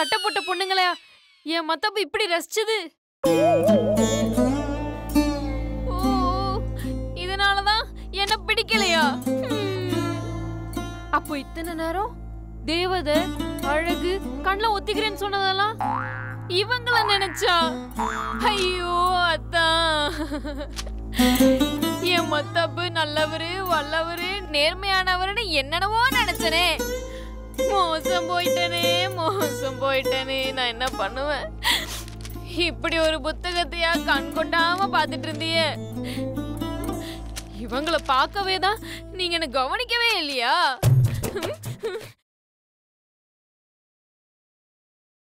சட்டை போட்ட பொண்ணுங்கள என் மத்தப்பு இப்படி ரசிச்சது ஓ இதனாலதான் என்ன பிடிக்கலையா ஹம். அப்போ இத்தனை நேரம் தேவதை அழகு கண்ணுல ஒத்திக்கிறேன்னு சொன்னதெல்லாம் இவங்கள நினைச்சா ஐயோ அத்தான் என் மத்தப்பு நல்லவரு வல்லவரு நேர்மையானவருன்னு என்னென்னவோ நினைச்சனே மோசம் போயிட்டனே மோசம் போயிட்டனே நான் என்ன பண்ணுவேன் இப்படி ஒரு புத்தகத்தையா கண் கொட்டாம பாத்துட்டு இருந்தியே இவங்கள பார்க்கவே தான் நீங்க என்ன கவனிக்கவே இல்லையா ஹம்?